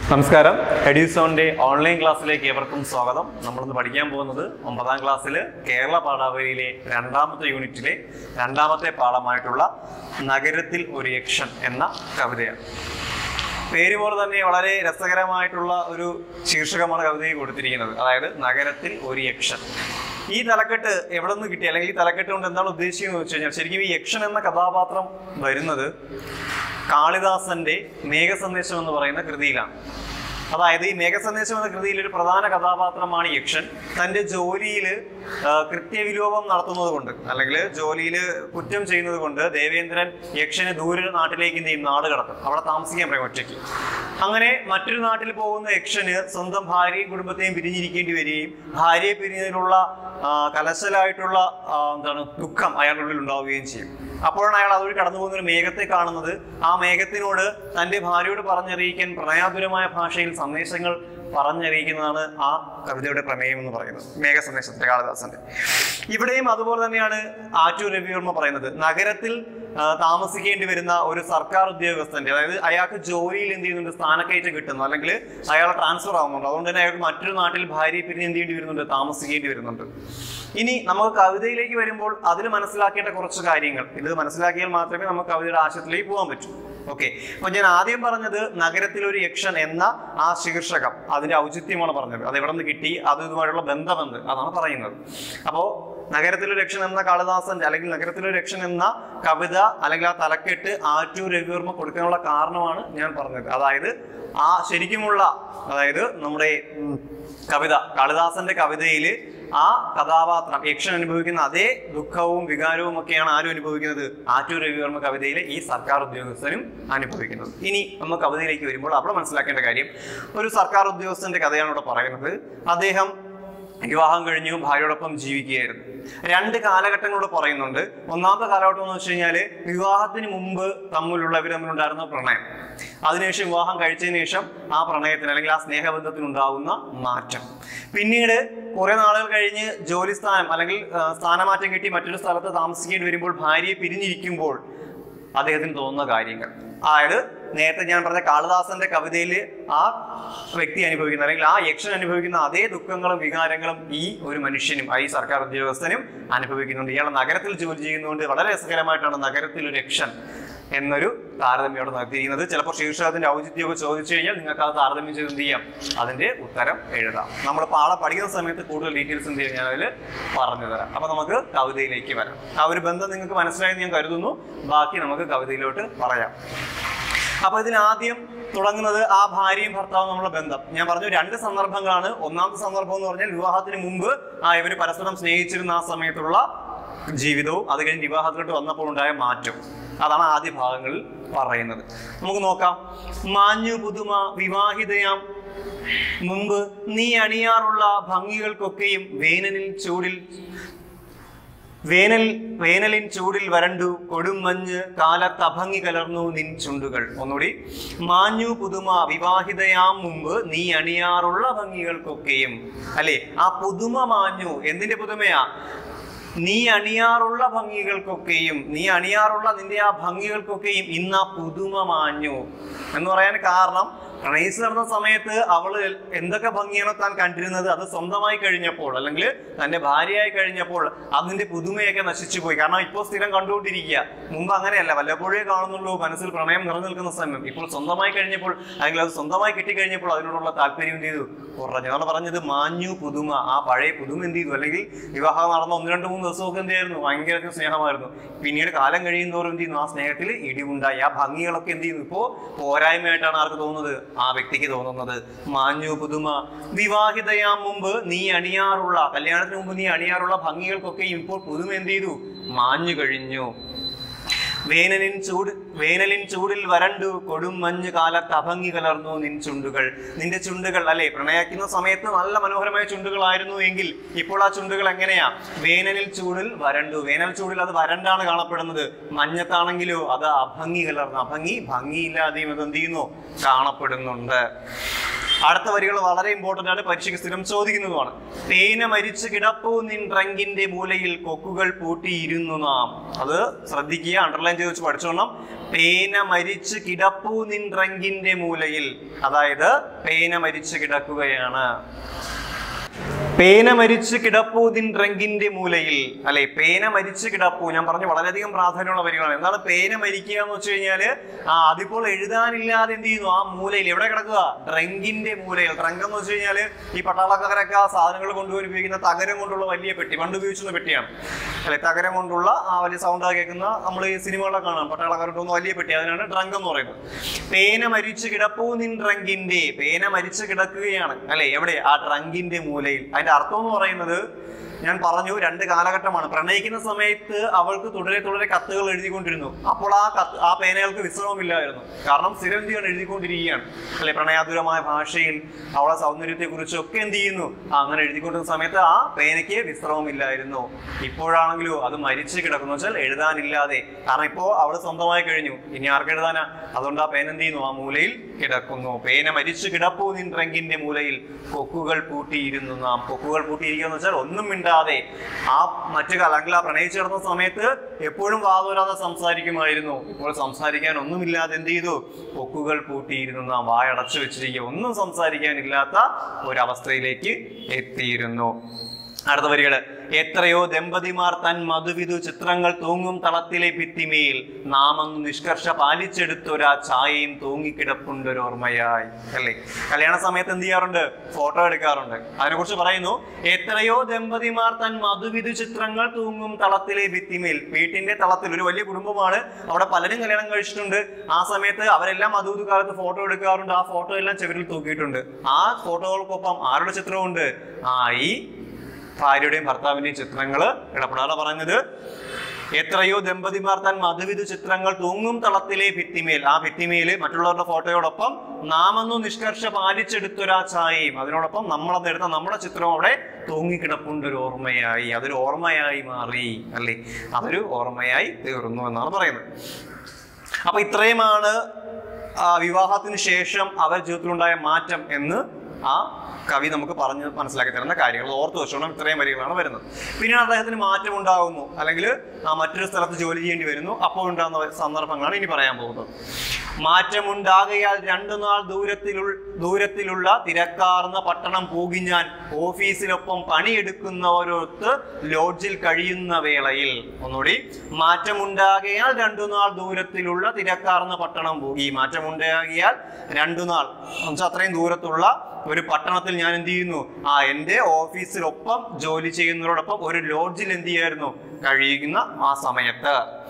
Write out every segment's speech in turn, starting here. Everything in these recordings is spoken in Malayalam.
നമസ്കാരം എഡ്യൂസോണിന്റെ ഓൺലൈൻ ക്ലാസ്സിലേക്ക് ഏവർക്കും സ്വാഗതം നമ്മളിന്ന് പഠിക്കാൻ പോകുന്നത് ഒമ്പതാം ക്ലാസ്സിൽ കേരള പാഠാവലിയിലെ രണ്ടാമത്തെ യൂണിറ്റിലെ രണ്ടാമത്തെ പാഠമായിട്ടുള്ള നഗരത്തിൽ ഒരു യക്ഷൻ എന്ന കവിതയാണ് പേര് പോലെ തന്നെ വളരെ രസകരമായിട്ടുള്ള ഒരു ശീർഷകമാണ് കവിതയിൽ കൊടുത്തിരിക്കുന്നത് അതായത് നഗരത്തിൽ ഒരു യക്ഷൻ ഈ തലക്കെട്ട് എവിടെ നിന്ന് കിട്ടി അല്ലെങ്കിൽ ഈ തലക്കെട്ട് കൊണ്ട് എന്താണ് ഉദ്ദേശിക്കുന്നത് വെച്ച് കഴിഞ്ഞാൽ ശരിക്കും ഈ യക്ഷൻ എന്ന കഥാപാത്രം വരുന്നത് കാളിദാസന്റെ മേഘസന്ദേശം എന്ന് പറയുന്ന കൃതിയിലാണ് അതായത് ഈ മേഘസന്ദേശം എന്ന കൃതിയിൽ ഒരു പ്രധാന കഥാപാത്രമാണ് യക്ഷൻ തന്റെ ജോലിയിൽ കൃത്യവിലോപം നടത്തുന്നത് കൊണ്ട് അല്ലെങ്കിൽ ജോലിയിൽ കുറ്റം ചെയ്യുന്നത് കൊണ്ട് ദേവേന്ദ്രൻ യക്ഷന് ദൂരെ നാട്ടിലേക്ക് എന്ത് ചെയ്യും നാട് കടത്തും അവിടെ താമസിക്കാൻ പറയും ഒറ്റയ്ക്ക് അങ്ങനെ മറ്റൊരു നാട്ടിൽ പോകുന്ന യക്ഷന് സ്വന്തം ഭാര്യയും കുടുംബത്തെയും പിരിഞ്ഞിരിക്കേണ്ടി വരികയും ഭാര്യയെ പിരിഞ്ഞതിനുള്ള ആ, കലശലായിട്ടുള്ള ആ, എന്താണ് ദുഃഖം അയാളുടെ ഉള്ളിൽ ഉണ്ടാവുകയും ചെയ്യും അപ്പോഴാണ് അയാൾ അതുവഴി കടന്നു പോകുന്ന ഒരു മേഘത്തെ കാണുന്നത് ആ മേഘത്തിനോട് തന്റെ ഭാര്യയോട് പറഞ്ഞറിയിക്കാൻ പ്രണയാതുരമായ ഭാഷയിൽ സന്ദേശങ്ങൾ പറഞ്ഞറിയിക്കുന്നതാണ് ആ കവിതയുടെ പ്രമേയം എന്ന് പറയുന്നത് മേഘ സന്ദേശത്തിന്റെ കാളിദാസന്റെ ഇവിടെയും അതുപോലെ തന്നെയാണ് ആറ്റൂർ രവിവർമ്മ പറയുന്നത് നഗരത്തിൽ ആ, താമസിക്കേണ്ടി വരുന്ന ഒരു സർക്കാർ ഉദ്യോഗസ്ഥന്റെ അതായത് അയാൾക്ക് ജോലിയിൽ എന്ത് ചെയ്യുന്നുണ്ട് സ്ഥാനക്കയറ്റം കിട്ടുന്നു അല്ലെങ്കിൽ അയാൾ ട്രാൻസ്ഫർ ആവുന്നുണ്ട് അതുകൊണ്ട് തന്നെ അയാൾക്ക് മറ്റൊരു നാട്ടിൽ ഭാര്യയെ പിരിഞ്ഞ് എന്ത് ചെയ്യേണ്ടി വരുന്നുണ്ട് താമസിക്കേണ്ടി വരുന്നുണ്ട് ഇനി നമുക്ക് കവിതയിലേക്ക് വരുമ്പോൾ അതിൽ മനസ്സിലാക്കേണ്ട കുറച്ച് കാര്യങ്ങൾ ഇത് മനസ്സിലാക്കിയാൽ മാത്രമേ നമുക്ക് കവിതയുടെ ആശയത്തിലേക്ക് പോകാൻ പറ്റൂ ഓക്കെ അപ്പൊ ഞാൻ ആദ്യം പറഞ്ഞത് നഗരത്തിൽ ഒരു യക്ഷൻ എന്ന ആ ശീർഷകം അതിന്റെ ഔചിത്യമാണ് പറഞ്ഞത് അത് എവിടെ നിന്ന് കിട്ടി അത് ഇതുമായിട്ടുള്ള ബന്ധമെന്ത് അതാണ് പറയുന്നത് അപ്പോ നഗരത്തിലൊരു രക്ഷൻ എന്ന കാളിദാസന്റെ അല്ലെങ്കിൽ നഗരത്തിലൊരു രക്ഷൻ എന്ന കവിത അല്ലെങ്കിൽ ആ തലക്കെട്ട് ആറ്റൂർ രവിവർമ്മ കൊടുക്കാനുള്ള കാരണമാണ് ഞാൻ പറഞ്ഞത് അതായത് ആ ശരിക്കുമുള്ള അതായത് നമ്മുടെ ഉം, കവിത കാളിദാസന്റെ കവിതയിൽ ആ കഥാപാത്രം യക്ഷൻ അനുഭവിക്കുന്ന അതേ ദുഃഖവും വികാരവും ഒക്കെയാണ് ആരും അനുഭവിക്കുന്നത് ആറ്റൂർ രവിവർമ്മ കവിതയിലെ ഈ സർക്കാർ ഉദ്യോഗസ്ഥനും അനുഭവിക്കുന്നത് ഇനി നമ്മൾ കവിതയിലേക്ക് വരുമ്പോൾ അവിടെ മനസ്സിലാക്കേണ്ട കാര്യം ഒരു സർക്കാർ ഉദ്യോഗസ്ഥന്റെ കഥയാണ് ഇവിടെ പറയുന്നത് അദ്ദേഹം വിവാഹം കഴിഞ്ഞു ഭാര്യയോടൊപ്പം ജീവിക്കുകയായിരുന്നു രണ്ട് കാലഘട്ടങ്ങളോട് പറയുന്നുണ്ട് ഒന്നാമത്തെ കാലഘട്ടം എന്ന് വെച്ച് കഴിഞ്ഞാല് വിവാഹത്തിന് മുമ്പ് തമ്മിലുള്ള ഇവർ തമ്മിലുണ്ടായിരുന്ന പ്രണയം അതിനുശേഷം വിവാഹം കഴിച്ചതിന് ശേഷം ആ പ്രണയത്തിന് അല്ലെങ്കിൽ ആ സ്നേഹബന്ധത്തിന് ഉണ്ടാകുന്ന മാറ്റം പിന്നീട് കുറെ നാളുകൾ കഴിഞ്ഞ് ജോലി സ്ഥാനം അല്ലെങ്കിൽ ആ, സ്ഥാനമാറ്റം കിട്ടി മറ്റൊരു സ്ഥലത്ത് താമസിക്കേണ്ടി വരുമ്പോൾ ഭാര്യയെ പിരിഞ്ഞിരിക്കുമ്പോൾ അദ്ദേഹത്തിന് തോന്നുന്ന കാര്യങ്ങൾ അതായത് നേരത്തെ ഞാൻ പറഞ്ഞ കാളിദാസന്റെ കവിതയിൽ ആ വ്യക്തി അനുഭവിക്കുന്ന അല്ലെങ്കിൽ ആ യക്ഷൻ അനുഭവിക്കുന്ന അതേ ദുഃഖങ്ങളും വികാരങ്ങളും ഈ ഒരു മനുഷ്യനും ആ ഈ സർക്കാർ ഉദ്യോഗസ്ഥനും അനുഭവിക്കുന്നുണ്ട് ഇയാൾ നഗരത്തിൽ ജോലി ചെയ്യുന്നതുകൊണ്ട് വളരെ രസകരമായിട്ടാണ് നഗരത്തിൽ ഒരു യക്ഷൻ എന്നൊരു താരതമ്യം അവിടെ നടത്തിയിരിക്കുന്നത് ചിലപ്പോൾ ശീർഷകത്തിന്റെ ഔചിത്യമൊക്കെ ചോദിച്ചു കഴിഞ്ഞാൽ നിങ്ങൾക്ക് അത് താരതമ്യം ചെയ്ത് എന്ത് ചെയ്യാം അതിന്റെ ഉത്തരം എഴുതാം നമ്മൾ പാഠം പഠിക്കുന്ന സമയത്ത് കൂടുതൽ ഡീറ്റെയിൽസ് എന്ത് ചെയ്യാം ഞാൻ അതിൽ പറഞ്ഞു തരാം അപ്പൊ നമുക്ക് കവിതയിലേക്ക് വരാം ആ ഒരു ബന്ധം നിങ്ങൾക്ക് മനസ്സിലായെന്ന് ഞാൻ കരുതുന്നു ബാക്കി നമുക്ക് കവിതയിലോട്ട് പറയാം അപ്പൊ ഇതിൽ ആദ്യം തുടങ്ങുന്നത് ആ ഭാര്യയും ഭർത്താവും നമ്മളുടെ ബന്ധം ഞാൻ പറഞ്ഞു രണ്ട് സന്ദർഭങ്ങളാണ് ഒന്നാമത്തെ സന്ദർഭം എന്ന് പറഞ്ഞാൽ വിവാഹത്തിന് മുമ്പ് ആ ഇവര് പരസ്പരം സ്നേഹിച്ചിരുന്ന ആ സമയത്തുള്ള ജീവിതവും അത് കഴിഞ്ഞ് വിവാഹത്തിലോട്ട് വന്നപ്പോൾ ഉണ്ടായ മാറ്റം അതാണ് ആദ്യ ഭാഗങ്ങളിൽ പറയുന്നത് നമുക്ക് നോക്കാം മാഞ്ഞു പുതുമ വിവാഹിതയാം മുമ്പ് നീ അണിയാറുള്ള ഭംഗികൾക്കൊക്കെയും വേനലിൽ ചൂടിൽ വേനൽ വേനലിൻ ചൂടിൽ വരണ്ടു കൊടും മഞ്ഞ് കാലത്തഭംഗി കലർന്നു നിൻ ചുണ്ടുകൾ ഒന്നുകൂടി മാഞ്ഞു പുതുമ വിവാഹിതയാം മുമ്പ് നീ അണിയാറുള്ള ഭംഗികൾക്കൊക്കെയും അല്ലെ ആ പുതുമ മാഞ്ഞു എന്തിന്റെ പുതുമയാ നീ അണിയാറുള്ള ഭംഗികൾക്കൊക്കെയും നീ അണിയാറുള്ള നിന്റെ ആ ഭംഗികൾക്കൊക്കെയും ഇന്ന് ആ പുതുമ മാഞ്ഞു എന്ന് പറയാൻ കാരണം പ്രണയിച്ച് നടന്ന സമയത്ത് അവള് എന്തൊക്കെ ഭംഗിയാണോ താൻ കണ്ടിരുന്നത് അത് സ്വന്തമായി കഴിഞ്ഞപ്പോൾ അല്ലെങ്കിൽ തന്റെ ഭാര്യയായി കഴിഞ്ഞപ്പോൾ അതിന്റെ പുതുമയൊക്കെ നശിച്ചു പോയി കാരണം ഇപ്പോൾ സ്ഥിരം കണ്ടുകൊണ്ടിരിക്കുക മുമ്പ് അങ്ങനെയല്ല വല്ലപ്പോഴേ കാണുന്നുള്ളൂ മനസ്സിൽ പ്രണയം നിറഞ്ഞു നിൽക്കുന്ന സമയം ഇപ്പോൾ സ്വന്തമായി കഴിഞ്ഞപ്പോൾ അല്ലെങ്കിൽ അത് സ്വന്തമായി കിട്ടിക്കഴിഞ്ഞപ്പോൾ അതിനോടുള്ള താല്പര്യം എന്ത് ചെയ്തു കുറഞ്ഞു അതാണ് പറഞ്ഞത് മാഞ്ഞു പുതുമ ആ പഴയ പുതുമ എന്ത് ചെയ്തു അല്ലെങ്കിൽ വിവാഹം നടന്ന ഒന്ന് രണ്ട് മൂന്ന് ദിവസമൊക്കെ എന്ത് ചെയ്യായിരുന്നു ഭയങ്കര സ്നേഹമായിരുന്നു പിന്നീട് കാലം കഴിയും തോറും എന്ത് ചെയ്യുന്നു ആ സ്നേഹത്തിൽ ഇടിവുണ്ടായി ആ ഭംഗികളൊക്കെ എന്ത് ചെയ്യുന്നു ഇപ്പോ പോരായ്മയായിട്ടാണ് ആർക്ക് തോന്നുന്നത് ആ വ്യക്തിക്ക് തോന്നുന്നത് മാഞ്ഞു പുതുമ വിവാഹിതയാം മുമ്പ് നീ അണിയാറുള്ള കല്യാണത്തിന് മുമ്പ് നീ അണിയാറുള്ള ഭംഗികൾക്കൊക്കെ ഇപ്പോൾ പുതുമ എന്ത് ചെയ്തു മാഞ്ഞു കഴിഞ്ഞു വേനലിൻ ചൂട് വേനലിൻ ചൂടിൽ വരണ്ടു കൊടും മഞ്ഞ് കാലത്ത് അഭംഗി കലർന്നു നിൻ ചുണ്ടുകൾ നിന്റെ ചുണ്ടുകൾ അല്ലെ പ്രണയിക്കുന്ന സമയത്ത് നല്ല മനോഹരമായ ചുണ്ടുകളായിരുന്നു എങ്കിൽ ഇപ്പോൾ ആ ചുണ്ടുകൾ എങ്ങനെയാ വേനലിൽ ചൂടിൽ വരണ്ടു വേനൽ ചൂടിൽ അത് വരണ്ടാണ് കാണപ്പെടുന്നത് മഞ്ഞത്താണെങ്കിലോ അത് അഭംഗി കലർന്നു അഭംഗി ഭംഗിയില്ലാതെയും അത് എന്ത് ചെയ്യുന്നു കാണപ്പെടുന്നുണ്ട് അടുത്ത വരികൾ വളരെ ഇമ്പോർട്ടന്റ് ആണ് പരീക്ഷയ്ക്ക് സ്ഥിരം ചോദിക്കുന്നതുമാണ് പേന മരിച്ചു കിടപ്പൂ നിൻ ട്രങ്കിന്റെ മൂലയിൽ കൊക്കുകൾ പൂട്ടിയിരുന്നു നാം അത് ശ്രദ്ധിക്കുക അണ്ടർലൈൻ ചെയ്ത് വെച്ച് പഠിച്ചോണം പേന മരിച്ചു കിടപ്പൂ നിൻ ട്രങ്കിന്റെ മൂലയിൽ അതായത് പേന മരിച്ചു കിടക്കുകയാണ് പേന മരിച്ച് കിടപ്പൂ നിൻ ട്രങ്കിന്റെ മൂലയിൽ അല്ലെ പേന മരിച്ച് കിടപ്പൂ ഞാൻ പറഞ്ഞു വളരെയധികം പ്രാധാന്യമുള്ള വരികളാണ് എന്താണ് പേന മരിക്കുക എന്ന് വെച്ച് കഴിഞ്ഞാല് ആ അതിപ്പോൾ എഴുതാനില്ലാതെ എന്ത് ചെയ്യുന്നു ആ മൂലയിൽ എവിടെ കിടക്കുക ട്രങ്കിന്റെ മൂലയിൽ ട്രങ്ക് എന്ന് വെച്ച് കഴിഞ്ഞാല് ഈ പട്ടാളക്കാരൊക്കെ ആ സാധനങ്ങൾ കൊണ്ടുപോയി ഉപയോഗിക്കുന്ന തകരം കൊണ്ടുള്ള വലിയ പെട്ടി പണ്ട് ഉപയോഗിച്ചിരുന്ന പെട്ടിയാണ് അല്ലെ തകരം കൊണ്ടുള്ള ആ വലിയ സൗണ്ട് കേൾക്കുന്ന നമ്മൾ ഈ സിനിമകളൊക്കെ കാണാം പട്ടാളക്കാരുടെ ഒന്ന് വലിയ പെട്ടി അതിനാണ് ട്രങ്ക് എന്ന് പറയുന്നത് പേന മരിച്ചു കിടപ്പൂ നിൻ ട്രങ്കിന്റെ പേന മരിച്ചു കിടക്കുകയാണ് അല്ലെ എവിടെ ആ ട്രങ്കിന്റെ മൂലയിൽ അതിന്റെ അർത്ഥം എന്ന് പറയുന്നത് ഞാൻ പറഞ്ഞു രണ്ട് കാലഘട്ടമാണ് പ്രണയിക്കുന്ന സമയത്ത് അവൾക്ക് തുടരെ തുടരെ കത്തുകൾ എഴുതിക്കൊണ്ടിരുന്നു അപ്പോൾ ആ കത്ത് ആ പേനകൾക്ക് വിശ്രമമില്ലായിരുന്നു കാരണം സ്ഥിരം എന്ത് ചെയ്യണം എഴുതിക്കൊണ്ടിരിക്കുകയാണ് അല്ലെ പ്രണയാതുരമായ ഭാഷയിൽ അവളെ സൗന്ദര്യത്തെ കുറിച്ചൊക്കെ എന്ത് ചെയ്യുന്നു ആ, അങ്ങനെ എഴുതിക്കൊണ്ടിരുന്ന സമയത്ത് ആ പേനയ്ക്ക് വിശ്രമമില്ലായിരുന്നു ഇപ്പോഴാണെങ്കിലോ അത് മരിച്ചു കിടക്കുന്നു വെച്ചാൽ എഴുതാനില്ലാതെ കാരണം ഇപ്പോ അവള് സ്വന്തമായി കഴിഞ്ഞു ഇനി ആർക്ക് എഴുതാനാ അതുകൊണ്ട് ആ പേന എന്ത് ചെയ്യുന്നു ആ മൂലയിൽ കിടക്കുന്നു പേന മരിച്ചു കിടപ്പൂ നിൻ ട്രങ്കിന്റെ മൂലയിൽ കൊക്കുകൾ പൂട്ടിയിരുന്നു നാം കൊക്കുകൾ പൂട്ടിയിരിക്കുക എന്ന് വെച്ചാൽ ഒന്നും മിണ്ടാതെ ആ മറ്റു കാല അല്ലെങ്കിൽ ആ പ്രണയിച്ചു കിടന്ന സമയത്ത് എപ്പോഴും വാതോരാതെ സംസാരിക്കുമായിരുന്നു ഇപ്പോൾ സംസാരിക്കാൻ ഒന്നുമില്ലാതെ എന്ത് ചെയ്തു കൊക്കുകൾ പൂട്ടിയിരുന്നു നാം വായടച്ചു വെച്ചിരിക്കുക ഒന്നും സംസാരിക്കാനില്ലാത്ത ഒരവസ്ഥയിലേക്ക് എത്തിയിരുന്നു അടുത്ത വരികള് എത്രയോ ദമ്പതിമാർ തൻ മധുവിധു ചിത്രങ്ങൾ തൂങ്ങും തളത്തിലെ ഭിത്തിമേൽ നാമൊന്നു നിഷ്കർഷ പാലിച്ചെടുത്തൊരാ ഛായയും തൂങ്ങിക്കിടപ്പുണ്ടൊരോർമ്മയായി അല്ലേ കല്യാണ സമയത്ത് എന്ത് ചെയ്യാറുണ്ട് ഫോട്ടോ എടുക്കാറുണ്ട് അതിനെക്കുറിച്ച് പറയുന്നു എത്രയോ ദമ്പതിമാർ തൻ മധുവിധു ചിത്രങ്ങൾ തൂങ്ങും തളത്തിലെ ഭിത്തിമേൽ വീട്ടിന്റെ തളത്തിൽ ഒരു വലിയ കുടുംബമാണ് അവിടെ പലരും കല്യാണം കഴിച്ചിട്ടുണ്ട് ആ സമയത്ത് അവരെല്ലാം മധുവിധു കാലത്ത് ഫോട്ടോ എടുക്കാറുണ്ട് ആ ഫോട്ടോ എല്ലാം ചെവിരിൽ തൂക്കിയിട്ടുണ്ട് ആ ഫോട്ടോകൾക്കൊപ്പം ആരുടെ ചിത്രമുണ്ട് ആ ഈ ഭാര്യയുടെയും ഭർത്താവിന്റെയും ചിത്രങ്ങള് ഇടപെടാതെ പറഞ്ഞത് എത്രയോ ദമ്പതിമാർ താൻ മധുവിധു ചിത്രങ്ങൾ തൂങ്ങും തളത്തിലെ ഭിത്തിമേൽ ആ ഭിത്തിമേല് മറ്റുള്ളവരുടെ ഫോട്ടോയോടൊപ്പം നാമെന്നു നിഷ്കർഷ പാലിച്ചെടുത്തൊരാ ഛായയും അതിനോടൊപ്പം നമ്മളത് എടുത്ത നമ്മുടെ ചിത്രം അവിടെ തൂങ്ങിക്കിടപ്പുണ്ട് ഒരു ഓർമ്മയായി അതൊരു ഓർമ്മയായി മാറി അല്ലേ അതൊരു ഓർമ്മയായി തീർന്നു എന്നാണ് പറയുന്നത് അപ്പൊ ഇത്രയുമാണ് ആ, വിവാഹത്തിന് ശേഷം അവർ ജീവിതത്തിലുണ്ടായ മാറ്റം എന്ന് ആ കവി നമുക്ക് പറഞ്ഞ് മനസ്സിലാക്കി തരുന്ന കാര്യങ്ങൾ ഓർത്ത് വെച്ചോണം ഇത്രയും വരികളാണ് വരുന്നത് പിന്നീട് അദ്ദേഹത്തിന് മാറ്റം ഉണ്ടാകുന്നു അല്ലെങ്കിൽ ആ മറ്റൊരു സ്ഥലത്ത് ജോലി ചെയ്യേണ്ടി വരുന്നു അപ്പോൾ ഉണ്ടാകുന്ന സന്ദർഭങ്ങളാണ് ഇനി പറയാൻ പോകുന്നത് മാറ്റമുണ്ടാകയാൽ രണ്ടു നാൾ ദൂരത്തിലുള്ള ദൂരത്തിലുള്ള തിരക്കാർന്ന പട്ടണം പോകി ഞാൻ ഓഫീസിലൊപ്പം പണിയെടുക്കുന്നവരൊത്ത് ലോഡ്ജിൽ കഴിയുന്ന വേളയിൽ ഒന്നുകൂടി മാറ്റമുണ്ടാകയാൽ രണ്ടു നാൾ ദൂരത്തിലുള്ള തിരക്കാർന്ന പട്ടണം പോകി മാറ്റമുണ്ടാകിയാൽ രണ്ടു നാൾ എന്നുവെച്ചാൽ അത്രയും ദൂരത്തുള്ള ഒരു പട്ടണത്തിൽ ഞാൻ എന്ത് ചെയ്യുന്നു ആ എൻ്റെ ഓഫീസിലൊപ്പം ജോലി ചെയ്യുന്നതോടൊപ്പം ഒരു ലോഡ്ജിൽ എന്ത് ചെയ്യായിരുന്നു കഴിയുന്ന ആ സമയത്ത്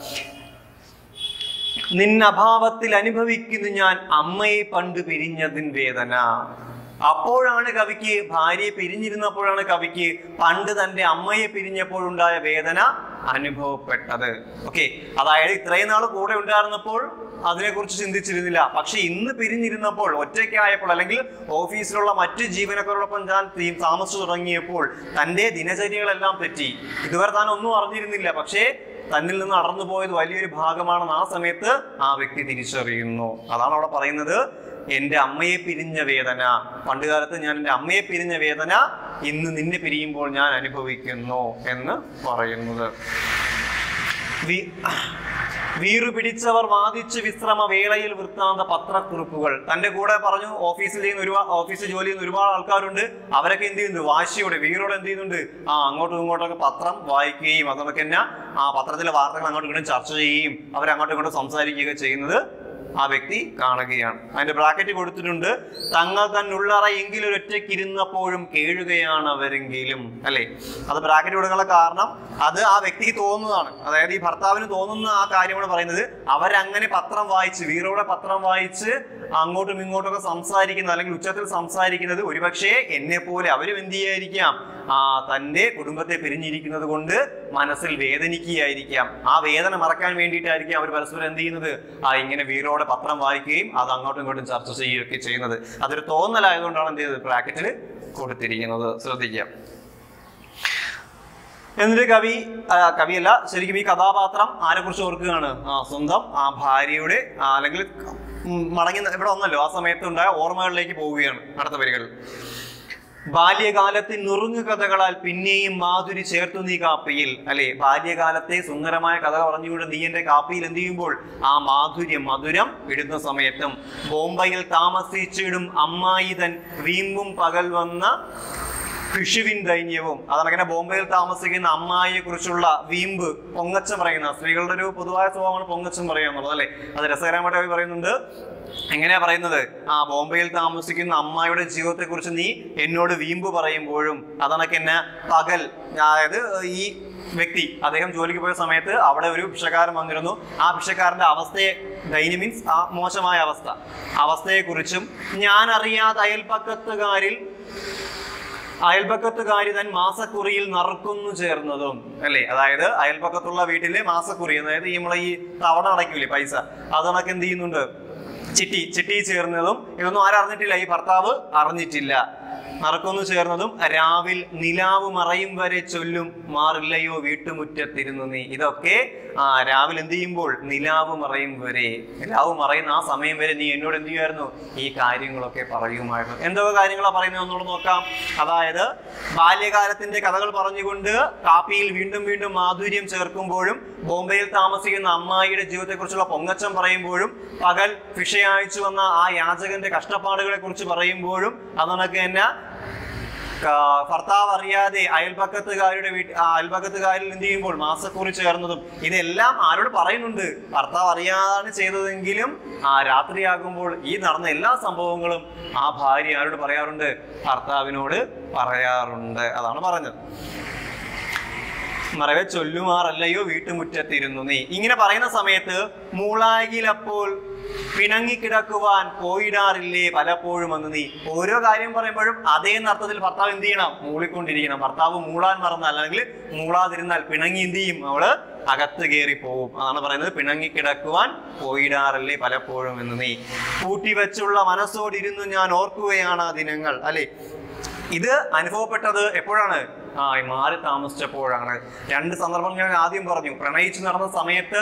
നിന്നഭാവത്തിൽ അനുഭവിക്കുന്നു ഞാൻ അമ്മയെ പണ്ട് പിരിഞ്ഞതിൻ വേദന അപ്പോഴാണ് കവിക്ക് ഭാര്യയെ പിരിഞ്ഞിരുന്നപ്പോഴാണ് കവിക്ക് പണ്ട് തന്റെ അമ്മയെ പിരിഞ്ഞപ്പോഴുണ്ടായ വേദന അനുഭവപ്പെട്ടത് ഓക്കെ അതായത് ഇത്രയും നാൾ കൂടെ ഉണ്ടായിരുന്നപ്പോൾ അതിനെക്കുറിച്ച് ചിന്തിച്ചിരുന്നില്ല പക്ഷെ ഇന്ന് പിരിഞ്ഞിരുന്നപ്പോൾ ഒറ്റയ്ക്കായപ്പോൾ അല്ലെങ്കിൽ ഓഫീസിലുള്ള മറ്റ് ജീവനക്കാരോടൊപ്പം ഞാൻ തീ- താമസിച്ചു തുടങ്ങിയപ്പോൾ തന്റെ ദിനചര്യകളെല്ലാം തെറ്റി ഇതുവരെ താൻ ഒന്നും അറിഞ്ഞിരുന്നില്ല പക്ഷേ തന്നിൽ നിന്ന് അടർന്നു പോയത് വലിയൊരു ഭാഗമാണെന്ന് ആ സമയത്ത് ആ വ്യക്തി തിരിച്ചറിയുന്നു അതാണ് അവിടെ പറയുന്നത് എൻ്റെ അമ്മയെ പിരിഞ്ഞ വേദന പണ്ടുകാലത്ത് ഞാൻ എൻ്റെ അമ്മയെ പിരിഞ്ഞ വേദന ഇന്ന് നിന്നെ പിരിയുമ്പോൾ ഞാൻ അനുഭവിക്കുന്നു എന്ന് പറയുന്നത് വി- വീറു പിടിച്ചവർ വാദിച്ച് വിശ്രമ വേളയിൽ വൃത്താന്ത പത്രക്കുറിപ്പുകൾ തന്റെ കൂടെ പറഞ്ഞു ഓഫീസിൽ ചെയ്യുന്ന ഒരുപാട് ഓഫീസിൽ ജോലി ചെയ്യുന്ന ഒരുപാട് ആൾക്കാരുണ്ട് അവരൊക്കെ എന്ത് ചെയ്യുന്നു വാശിയോടെ വീറോടെ എന്ത് ചെയ്യുന്നുണ്ട് ആ അങ്ങോട്ടും ഇങ്ങോട്ടൊക്കെ പത്രം വായിക്കുകയും അത് നമുക്ക് തന്നെ ആ പത്രത്തിലെ വാർത്തകൾ അങ്ങോട്ടും ഇങ്ങോട്ടും ചർച്ച ചെയ്യുകയും അവർ അങ്ങോട്ടും ഇങ്ങോട്ടും സംസാരിക്കുകയൊക്കെ ചെയ്യുന്നത് ആ വ്യക്തി കാണുകയാണ് അതിന്റെ ബ്രാക്കറ്റ് കൊടുത്തിട്ടുണ്ട് തങ്ങൾ തന്നുള്ളറ എങ്കിലും ഒറ്റയ്ക്കിരുന്നപ്പോഴും കേഴുകയാണ് അവരെങ്കിലും അല്ലെ അത് ബ്രാക്കറ്റ് കൊടുക്കാനുള്ള കാരണം അത് ആ വ്യക്തിക്ക് തോന്നുന്നതാണ് അതായത് ഈ ഭർത്താവിന് തോന്നുന്ന ആ കാര്യമാണ് പറയുന്നത് അവരങ്ങനെ പത്രം വായിച്ച് വീറോടെ പത്രം വായിച്ച് അങ്ങോട്ടും ഇങ്ങോട്ടും ഒക്കെ സംസാരിക്കുന്നത് അല്ലെങ്കിൽ ഉച്ചത്തിൽ സംസാരിക്കുന്നത് ഒരുപക്ഷെ എന്നെ പോലെ അവരും എന്ത് ചെയ്യായിരിക്കാം ആ തന്റെ കുടുംബത്തെ പിരിഞ്ഞിരിക്കുന്നത് കൊണ്ട് മനസ്സിൽ വേദനിക്കുകയായിരിക്കാം ആ വേദന മറക്കാൻ വേണ്ടിയിട്ടായിരിക്കും അവർ പരസ്പരം എന്ത് ചെയ്യുന്നത് ആ ഇങ്ങനെ വീറോടെ പത്രം വായിക്കുകയും അത് അങ്ങോട്ടും ഇങ്ങോട്ടും ചർച്ച ചെയ്യുകയൊക്കെ ചെയ്യുന്നത് അതൊരു തോന്നലായതുകൊണ്ടാണ് എന്ത് ചെയ്തത് ബ്രാക്കറ്റിൽ കൊടുത്തിരിക്കുന്നത് ശ്രദ്ധിക്കുക എന്നിട്ട് കവി ആ, കവിയല്ല ശരിക്കും ഈ കഥാപാത്രം ആരെ കുറിച്ച് ഓർക്കുകയാണ് ആ സ്വന്തം ആ ഭാര്യയുടെ ആ, അല്ലെങ്കിൽ ഉം, മടങ്ങി ന- ഇവിടെ വന്നല്ലോ ആ സമയത്ത് ഉണ്ടായ ഓർമ്മകളിലേക്ക് പോവുകയാണ് അടുത്ത വരികൾ ബാല്യകാലത്തെ നുറുങ്ങു കഥകളാൽ പിന്നെയും മാധുരി ചേർത്തു നീ കാപ്പിയിൽ അല്ലെ ബാല്യകാലത്തെ സുന്ദരമായ കഥ പറഞ്ഞുകൊണ്ട് നീ എന്റെ കാപ്പിയിൽ എന്ത് ചെയ്യുമ്പോൾ ആ മാധുര്യം മധുരം ഇടുന്ന സമയത്തും ബോംബെയിൽ താമസിച്ചിടും അമ്മായി തൻ വീമ്പും പകൽ വന്ന പിഷുവിൻ ദൈന്യവും അതാണ് അങ്ങനെ ബോംബെയിൽ താമസിക്കുന്ന അമ്മായിയെ കുറിച്ചുള്ള വീമ്പ് പൊങ്ങച്ചം പറയുന്ന സ്ത്രീകളുടെ ഒരു പൊതുവായ സ്വഭാവമാണ് പൊങ്ങച്ചം പറയുക എന്നുള്ളത് അല്ലെ അത് രസകരമായിട്ട് അവർ പറയുന്നുണ്ട് എങ്ങനെയാ പറയുന്നത് ആ ബോംബെയിൽ താമസിക്കുന്ന അമ്മായിയുടെ ജീവിതത്തെ കുറിച്ച് നീ എന്നോട് വീമ്പ് പറയുമ്പോഴും അതണക്ക് എന്നെ പകൽ അതായത് ഈ വ്യക്തി അദ്ദേഹം ജോലിക്ക് പോയ സമയത്ത് അവിടെ ഒരു ഭിക്ഷക്കാരൻ വന്നിരുന്നു ആ ഭിക്ഷക്കാരന്റെ അവസ്ഥയെ ദൈന്യം മീൻസ് ആ മോശമായ അവസ്ഥ അവസ്ഥയെക്കുറിച്ചും ഞാൻ അറിയാതെ അയൽപ്പക്കത്തുകാരിൽ അയൽപക്കത്തുകാരി തൻ മാസക്കുറിയിൽ നറുക്കുന്നു ചേർന്നതും അല്ലേ അതായത് അയൽപക്കത്തുള്ള വീട്ടിലെ മാസക്കുറി അതായത് ഈ നമ്മളെ ഈ തവണ അടയ്ക്കൂലേ പൈസ അത് കണക്ക് എന്ത് ചെയ്യുന്നുണ്ട് ചിട്ടി ചിട്ടി ചേർന്നതും ഇതൊന്നും ആരും അറിഞ്ഞിട്ടില്ല ഈ ഭർത്താവ് അറിഞ്ഞിട്ടില്ല നറുക്കുന്നു ചേർന്നതും രാവിൽ നിലാവ് മറയും വരെ ചൊല്ലും മാറില്ലയോ വീട്ടുമുറ്റത്തിരുന്നു നീ ഇതൊക്കെ ആ രാവിലെ എന്ത് ചെയ്യുമ്പോൾ നിലാവ് മറയും വരെ നിലാവ് മറയുന്ന ആ സമയം വരെ നീ എന്നോട് എന്ത് ചെയ്യുമായിരുന്നു ഈ കാര്യങ്ങളൊക്കെ പറയുമായിരുന്നു എന്തൊക്കെ കാര്യങ്ങളാ പറയുന്നത് ഒന്നുകൂടെ നോക്കാം അതായത് ബാല്യകാലത്തിന്റെ കഥകൾ പറഞ്ഞുകൊണ്ട് കാപ്പിയിൽ വീണ്ടും വീണ്ടും മാധുര്യം ചേർക്കുമ്പോഴും ബോംബെയിൽ താമസിക്കുന്ന അമ്മായിയുടെ ജീവിതത്തെക്കുറിച്ചുള്ള പൊങ്ങച്ചം പറയുമ്പോഴും പകൽ ഫിഷ അയച്ചു വന്ന ആ യാചകന്റെ കഷ്ടപ്പാടുകളെ കുറിച്ച് പറയുമ്പോഴും അതണക്ക് തന്നെ കാ- ഭർത്താവ് അറിയാതെ അയൽപക്കത്തുകാരുടെ വീട്ടിൽ അയൽപക്കത്തുകാരിൽ എന്ത് ചെയ്യുമ്പോൾ മാസക്കുറി ചേർന്നതും ഇതെല്ലാം ആരോട് പറയുന്നുണ്ട് ഭർത്താവ് അറിയാതാണ് ചെയ്തതെങ്കിലും ആ രാത്രിയാകുമ്പോൾ ഈ നടന്ന എല്ലാ സംഭവങ്ങളും ആ ഭാര്യ ആരോട് പറയാറുണ്ട് ഭർത്താവിനോട് പറയാറുണ്ട് അതാണ് പറഞ്ഞത് മറവെ ചൊല്ലുമാറല്ലയോ വീട്ടുമുറ്റത്തിരുന്നു നീ ഇങ്ങനെ പറയുന്ന സമയത്ത് മൂളാകിലപ്പോൾ പിണങ്ങിക്കിടക്കുവാൻ പോയിടാറില്ലേ പലപ്പോഴും എന്ന് നീ ഓരോ കാര്യം പറയുമ്പോഴും അതേ അർത്ഥത്തിൽ ഭർത്താവ് എന്ത് ചെയ്യണം മൂളിക്കൊണ്ടിരിക്കണം ഭർത്താവ് മൂളാൻ മറന്നാൽ അല്ലെങ്കിൽ മൂളാതിരുന്നാൽ പിണങ്ങി എന്ത് ചെയ്യും അവള് അകത്ത് കയറി പോവും അതാണ് പറയുന്നത് പിണങ്ങിക്കിടക്കുവാൻ പോയിടാറില്ലേ പലപ്പോഴും എന്ന് നീ കൂട്ടിവെച്ചുള്ള മനസ്സോടിരുന്നു ഞാൻ ഓർക്കുകയാണ് ആ ദിനങ്ങൾ അല്ലെ ഇത് അനുഭവപ്പെട്ടത് എപ്പോഴാണ് ആ ഈ മാറി താമസിച്ചപ്പോഴാണ് രണ്ട് സന്ദർഭങ്ങൾ ഞാൻ ആദ്യം പറഞ്ഞു പ്രണയിച്ചു നടന്ന സമയത്ത്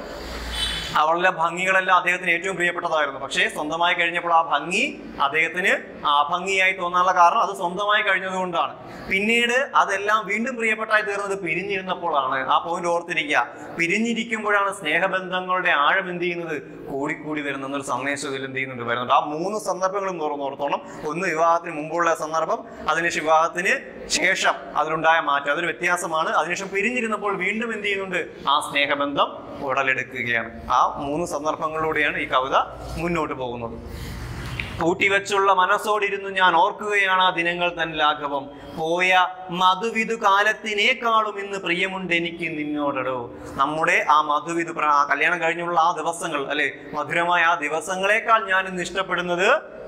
അവളുടെ ഭംഗികളെല്ലാം അദ്ദേഹത്തിന് ഏറ്റവും പ്രിയപ്പെട്ടതായിരുന്നു പക്ഷേ സ്വന്തമായി കഴിഞ്ഞപ്പോൾ ആ ഭംഗി അദ്ദേഹത്തിന് അഭംഗിയായി തോന്നാനുള്ള കാരണം അത് സ്വന്തമായി കഴിഞ്ഞതുകൊണ്ടാണ് പിന്നീട് അതെല്ലാം വീണ്ടും പ്രിയപ്പെട്ടായി തീർന്നത് പിരിഞ്ഞിരുന്നപ്പോഴാണ് ആ പോയിന്റ് ഓർത്തിരിക്കുക പിരിഞ്ഞിരിക്കുമ്പോഴാണ് സ്നേഹബന്ധങ്ങളുടെ ആഴം എന്ത് ചെയ്യുന്നത് കൂടിക്കൂടി വരുന്ന എന്നൊരു സന്ദേശം ഇതിൽ എന്ത് ചെയ്യുന്നുണ്ട് വരുന്നുണ്ട് ആ മൂന്ന് സന്ദർഭങ്ങളും തുറന്നു ഓർത്തോണം ഒന്ന് വിവാഹത്തിന് മുമ്പുള്ള സന്ദർഭം അതിനുശേഷം വിവാഹത്തിന് ശേഷം അതിലുണ്ടായ മാറ്റം അതൊരു വ്യത്യാസമാണ് അതിനുശേഷം പിരിഞ്ഞിരുന്നപ്പോൾ വീണ്ടും എന്ത് ചെയ്യുന്നുണ്ട് ആ സ്നേഹബന്ധം ഉടലെടുക്കുകയാണ് ആ മൂന്ന് സന്ദർഭങ്ങളിലൂടെയാണ് ഈ കവിത മുന്നോട്ട് പോകുന്നത് കൂട്ടിവെച്ചുള്ള മനസ്സോടിരുന്നു ഞാൻ ഓർക്കുകയാണ് ആ ദിനങ്ങൾ തൻ ലാഘവം പോയ മധുവിധു കാലത്തിനേക്കാളും ഇന്ന് പ്രിയമുണ്ട് എനിക്ക് നിന്നോടടോ നമ്മുടെ ആ മധുവിധു പ്ര- ആ കല്യാണം കഴിഞ്ഞുള്ള ആ ദിവസങ്ങൾ അല്ലെ മധുരമായ ആ ദിവസങ്ങളെക്കാൾ ഞാൻ ഇന്ന് ഇഷ്ടപ്പെടുന്നത്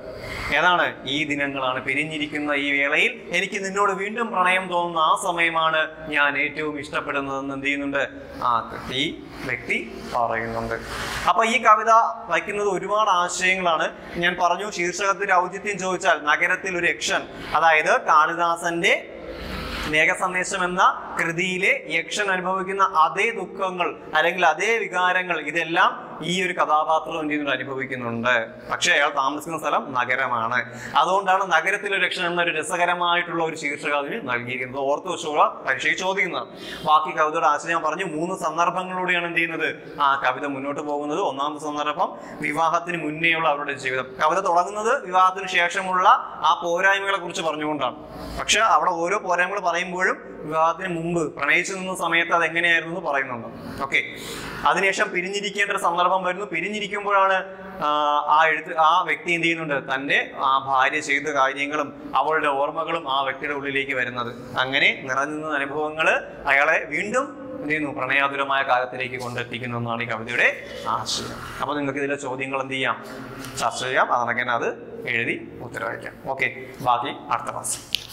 ഏതാണ് ഈ ദിനങ്ങളാണ് പിരിഞ്ഞിരിക്കുന്ന ഈ വേളയിൽ എനിക്ക് നിന്നോട് വീണ്ടും പ്രണയം തോന്നുന്ന ആ സമയമാണ് ഞാൻ ഏറ്റവും ഇഷ്ടപ്പെടുന്നതെന്ന് എന്ത് ചെയ്യുന്നുണ്ട് ആ ഈ വ്യക്തി പറയുന്നുണ്ട് അപ്പൊ ഈ കവിത വയ്ക്കുന്നത് ഒരുപാട് ആശയങ്ങളാണ് ഞാൻ പറഞ്ഞു ശീർഷകത്തിന്റെ ഔചിത്യം ചോദിച്ചാൽ നഗരത്തിൽ ഒരു യക്ഷൻ അതായത് കാളിദാസന്റെ മേഘസന്ദേശം എന്ന കൃതിയിലെ യക്ഷൻ അനുഭവിക്കുന്ന അതേ ദുഃഖങ്ങൾ അല്ലെങ്കിൽ അതേ വികാരങ്ങൾ ഇതെല്ലാം ഈ ഒരു കഥാപാത്രം എന്ത് ചെയ്യുന്നുണ്ട് അനുഭവിക്കുന്നുണ്ട് പക്ഷേ അയാൾ താമസിക്കുന്ന സ്ഥലം നഗരമാണ് അതുകൊണ്ടാണ് നഗരത്തിൽ ഒരു യക്ഷൻ എന്ന ഒരു രസകരമായിട്ടുള്ള ഒരു ശീർഷകം അതിന് നൽകിയിരിക്കുന്നത് ഓർത്ത് വെച്ചോളാം പരീക്ഷയ്ക്ക് ചോദിക്കുന്നത് ബാക്കി കവിതയുടെ ആശയം ഞാൻ പറഞ്ഞു മൂന്ന് സന്ദർഭങ്ങളിലൂടെയാണ് എന്ത് ചെയ്യുന്നത് ആ കവിത മുന്നോട്ട് പോകുന്നത് ഒന്നാമത്തെ സന്ദർഭം വിവാഹത്തിന് മുന്നേയുള്ള അവരുടെ ജീവിതം കവിത തുടങ്ങുന്നത് വിവാഹത്തിന് ശേഷമുള്ള ആ പോരായ്മകളെ കുറിച്ച് പറഞ്ഞുകൊണ്ടാണ് പക്ഷെ അവിടെ ഓരോ പോരായ്മകൾ പറയുമ്പോഴും വിവാഹത്തിന് മുമ്പ് പ്രണയിച്ചു നിന്ന സമയത്ത് അത് എങ്ങനെയായിരുന്നു എന്ന് പറയുന്നുണ്ട് ഓക്കെ അതിനുശേഷം പിരിഞ്ഞിരിക്കേണ്ട ഒരു സന്ദർഭം വരുന്നു പിരിഞ്ഞിരിക്കുമ്പോഴാണ് ആ, ആ എഴുത്ത് ആ വ്യക്തി എന്ത് ചെയ്യുന്നുണ്ട് തൻ്റെ ആ ഭാര്യ ചെയ്ത കാര്യങ്ങളും അവളുടെ ഓർമ്മകളും ആ വ്യക്തിയുടെ ഉള്ളിലേക്ക് വരുന്നത് അങ്ങനെ നിറഞ്ഞു നിന്ന അനുഭവങ്ങൾ അയാളെ വീണ്ടും എന്ത് ചെയ്യുന്നു പ്രണയാതുരമായ കാലത്തിലേക്ക് കൊണ്ടെത്തിക്കുന്നു എന്നാണ് ഈ കവിതയുടെ ആശയം അപ്പൊ നിങ്ങൾക്ക് ഇതിലെ ചോദ്യങ്ങൾ എന്ത് ചെയ്യാം ചർച്ച ചെയ്യാം അതണക്കെ അത് എഴുതി ഉത്തരവയ്ക്കാം ഓക്കെ ബാക്കി അടുത്ത ക്ലാസ്